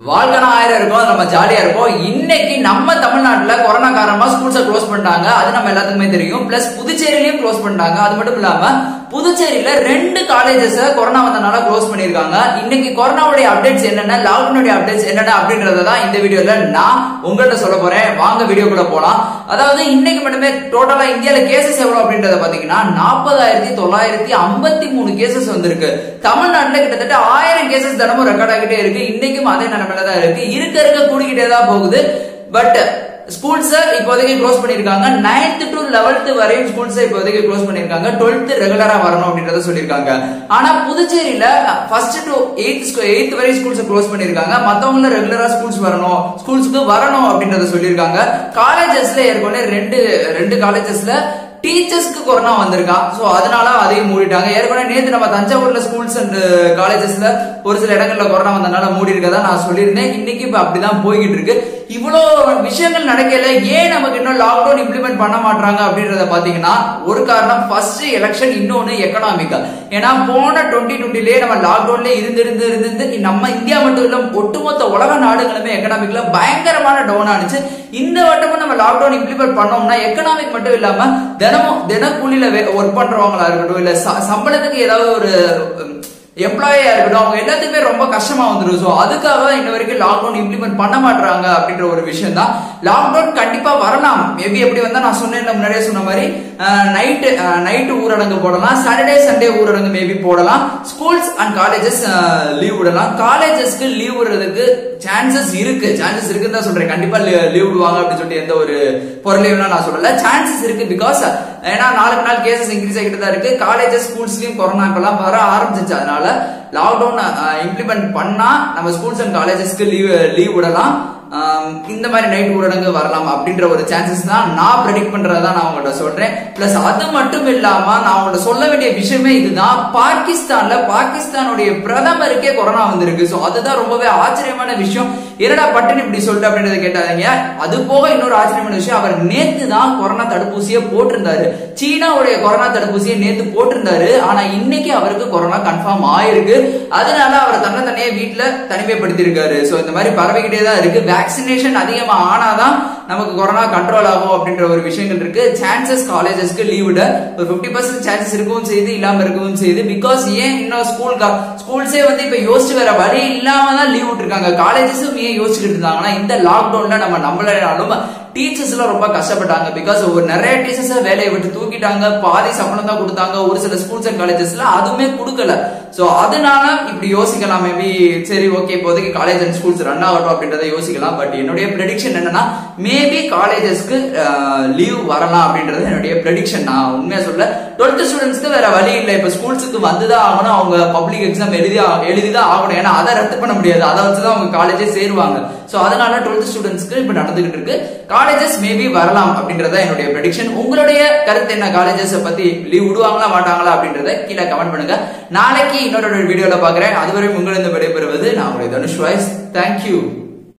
வாழ்க்கைனா ஆயிரம் இருக்கும் அது நம்ம ஜாலியா இருக்கும் இன்னைக்கு நம்ம தமிழ்நாட்டுல கொரோனா காரணமா ஸ்கூல்ஸை க்ளோஸ் பண்ணிட்டாங்க அது நம்ம எல்லாத்துக்குமே தெரியும் பிளஸ் புதுச்சேரியிலயும் க்ளோஸ் பண்ணிட்டாங்க அது மட்டும் இல்லாம புதுச்சேரியில ரெண்டு காலேஜஸ் கொரோனா வந்தனால க்ளோஸ் பண்ணிருக்காங்க இன்னைக்கு கொரோனாவுடைய அப்டேட்ஸ் என்னென்ன லாக்டவுனுடைய அப்டேட்ஸ் என்னென்ன அப்படின்றத தான் இந்த வீடியோல நான் உங்கள்கிட்ட சொல்ல போறேன் வாங்க வீடியோக்குள்ள போலாம் அதாவது இன்னைக்கு மட்டுமே டோட்டலா இந்தியால கேசஸ் எவ்வளவு அப்படின்றத பாத்தீங்கன்னா நாற்பதாயிரத்தி தொள்ளாயிரத்தி ஐம்பத்தி மூணு கேசஸ் வந்திருக்கு தமிழ்நாட்டுல கிட்டத்தட்ட ஆயிரம் கேசஸ் தினமும் ரெக்கார்ட் ஆகிட்டே இருக்கு இன்னைக்கும் அதே நிலைமையில தான் இருக்கு இருக்க இருக்க கூடிக்கிட்டே தான் போகுது பட் ஸ்கூல்ஸ் இப்போதைக்கு க்ளோஸ் பண்ணிருக்காங்க நைன்த் டு லெவல்த் வரையும் ஸ்கூல்ஸ் இப்போதைக்கு க்ளோஸ் பண்ணிருக்காங்க டுவெல்த் ரெகுலரா வரணும் அப்படின்றத சொல்லியிருக்காங்க ஆனா புதுச்சேரியில ஃபர்ஸ்ட் டு எயித் எயித் வரை ஸ்கூல்ஸ் க்ளோஸ் பண்ணிருக்காங்க மத்தவங்கள ரெகுலரா ஸ்கூல்ஸ் வரணும் ஸ்கூல்ஸ்க்கு வரணும் அப்படின்றத சொல்லியிருக்காங்க காலேஜஸ்ல ஏற்கனவே ரெண்டு ரெண்டு காலேஜஸ்ல டீச்சர்ஸ்க்கு கொரோனா வந்திருக்கான் சோ அதனால அதையும் மூடிட்டாங்க ஏற்கனவே நேத்து நம்ம தஞ்சாவூர்ல ஸ்கூல்ஸ் அண்ட் காலேஜஸ்ல ஒரு சில இடங்கள்ல கொரோனா வந்தனால மூடி இருக்கதா நான் சொல்லியிருந்தேன் இன்னைக்கு இப்ப அப்படிதான் போய்கிட்டு இருக்கு இவ்வளோ விஷயங்கள் நடக்கல ஏன் நமக்கு இன்னும் லாக்டவுன் இம்ப்ளிமெண்ட் பண்ண மாட்டாங்க அப்படின்றத பாத்தீங்கன்னா ஒரு காரணம் ஃபர்ஸ்ட் எலெக்ஷன் இன்னொன்னு எக்கனாமிக்கா ஏன்னா போன டுவெண்ட்டி டுவெண்ட்டிலேயே நம்ம லாக்டவுன்ல இருந்து இருந்து இருந்து நம்ம இந்தியா மட்டும் இல்ல ஒட்டுமொத்த உலக நாடுகளுமே எக்கனாமிக்ல பயங்கரமான டவுன் ஆனிச்சு இந்த வட்டமும் நம்ம லாக்டவுன் இம்ப்ளிமெண்ட் பண்ணோம்னா எக்கனாமிக் மட்டும் இல்லாம தினமும் தினக்கூலியில ஒர்க் பண்றவங்களா இருக்கட்டும் இல்ல சம்பளத்துக்கு ஏதாவது ஒரு எம்ப்ளாயியா இருக்கட்டும் அவங்க எல்லாத்துக்குமே ரொம்ப கஷ்டமா வந்துடும் ஸோ அதுக்காக இன்ன வரைக்கும் லாக்டவுன் இம்ப்ளிமெண்ட் பண்ண மாட்டாங்க அப்படின்ற ஒரு விஷயம் தான் லாக்டவுன் கண்டிப்பா வரலாம் மேபி எப்படி வந்தா நான் சொன்னேன் முன்னாடியே சொன்ன மாதிரி நைட்டு நைட்டு ஊரடங்கு போடலாம் சாட்டர்டே சண்டே ஊரடங்கு மேபி போடலாம் ஸ்கூல்ஸ் அண்ட் காலேஜஸ் லீவ் விடலாம் காலேஜஸ்க்கு லீவ் விடுறதுக்கு சான்சஸ் இருக்கு சான்சஸ் இருக்குன்னு தான் சொல்றேன் கண்டிப்பா லீவ் விடுவாங்க அப்படின்னு சொல்லிட்டு எந்த ஒரு பொருளையும் நான் சொல்லல சான்சஸ் இருக்கு பிகாஸ் ஏன்னா நாளுக்கு நாள் கேசஸ் இன்க்ரீஸ் ஆகிட்டு தான் இருக்கு காலேஜஸ் ஸ்கூல்ஸ்லயும் கொரோனாக்கெல்லாம் வர ஆரம்பிச்சிச்சு அதனால லாக்டவுன் இம்ப்ளிமெண்ட் பண்ணா நம்ம ஸ்கூல்ஸ் அண்ட் காலேஜஸ்க்கு லீவ் லீவ் விடலாம் இந்த மாதிரி நைட் ஊரடங்கு வரலாம் அப்படின்ற ஒரு சான்சஸ் தான் நான் ப்ரெடிக்ட் பண்றதா நான் உங்கள்கிட்ட சொல்றேன் பிளஸ் அது மட்டும் இல்லாம நான் உங்கள்கிட்ட சொல்ல வேண்டிய விஷயமே இதுதான் பாகிஸ்தான்ல பாகிஸ்தானுடைய பிரதமருக்கே கொரோனா வந்திருக்கு ஸோ அதுதான் ரொம்பவே ஆச்சரியமான விஷயம் என்னடா பட்டன் இப்படி சொல்லிட்டு அப்படின்றத கேட்டாதீங்க அது போக இன்னொரு ஆச்சரியமான விஷயம் அவர் நேத்து தான் கொரோனா தடுப்பூசியை போட்டிருந்தாரு சீனாவுடைய கொரோனா தடுப்பூசியை நேத்து போட்டிருந்தாரு ஆனா இன்னைக்கு அவருக்கு கொரோனா கன்ஃபார்ம் ஆயிருக்கு அதனால அவர் தன்னை தனியே வீட்டுல தனிமைப்படுத்தி இருக்காரு ஸோ இந்த மாதிரி பரவிக்கிட்டே தான் இருக்கு வேக்சினேஷன் அதிகமா ஆனாதான் நமக்கு கொரோனா கண்ட்ரோல் ஆகும் அப்படின்ற ஒரு விஷயங்கள் இருக்கு சான்சஸ் காலேஜஸ்க்கு லீவ் விட ஒரு பிப்டி பர்சன்ட் சான்சஸ் இருக்கவும் செய்யுது இல்லாம இருக்கவும் செய்யுது பிகாஸ் ஏன் இன்னும் ஸ்கூல் ஸ்கூல்ஸே வந்து இப்ப யோசிச்சு வேற வழி இல்லாம தான் லீவ் விட்டுருக்காங்க காலேஜஸும் ஏன் யோசிச்சுட்டு இருந்தாங்கன்னா இந்த லாக்டவுன்ல நம்ம நம்மளாலும் டீச்சர்ஸ் எல்லாம் ரொம்ப கஷ்டப்பட்டாங்க பிகாஸ் ஒரு நிறைய டீச்சர்ஸ் வேலையை விட்டு தூக்கிட்டாங்க பாதி சம்பளம் தான் கொடுத்தாங்க ஒரு சில ஸ்கூல்ஸ் அண்ட் காலேஜஸ்ல அதுவுமே கொடுக்கல சோ அதனால இப்படி யோசிக்கலாம் மேபி சரி ஓகே இப்போதைக்கு காலேஜ் அண்ட் ஸ்கூல்ஸ் ரன் ஆகட்டும் அப்படின்றத யோசிக்கலாம் பட் என்னுடைய ப்ரெடிக்ஷன் என்னன்னா மேபி காலேஜஸ்க்கு லீவ் வரலாம் அப்படின்றது என்னுடைய ப்ரெடிக்ஷன் நான் உண்மையா சொல்ல டுவெல்த் ஸ்டூடெண்ட்ஸ்க்கு வேற வழி இல்லை இப்ப ஸ்கூல்ஸுக்கு வந்துதான் ஆகணும் அவங்க பப்ளிக் எக்ஸாம் எழுதி எழுதிதான் ஆகணும் ஏன்னா அதை ரத்து பண்ண முடியாது அதை வச்சுதான் அவங்க காலேஜே சேருவாங்க சோ அதனால டுவெல்த் ஸ்டூடெண்ட்ஸ்க்கு இப்ப நடந்துகிட்டு இருக்கு காலேஜஸ் மேபி வரலாம் அப்படின்றத என்னுடைய ப்ரெடிக்ஷன் உங்களுடைய கருத்து என்ன காலேஜஸ் பத்தி லீவ் விடுவாங்களா மாட்டாங்களா அப்படின்றத கீழே கமெண்ட் பண்ணுங்க நாளைக்கு இன்னொரு வீடியோல பாக்குறேன் அதுவரை உங்களிருந்து விடைபெறுவது நான் உங்களுடைய தனுஷ் வாய்ஸ் தேங்க்யூ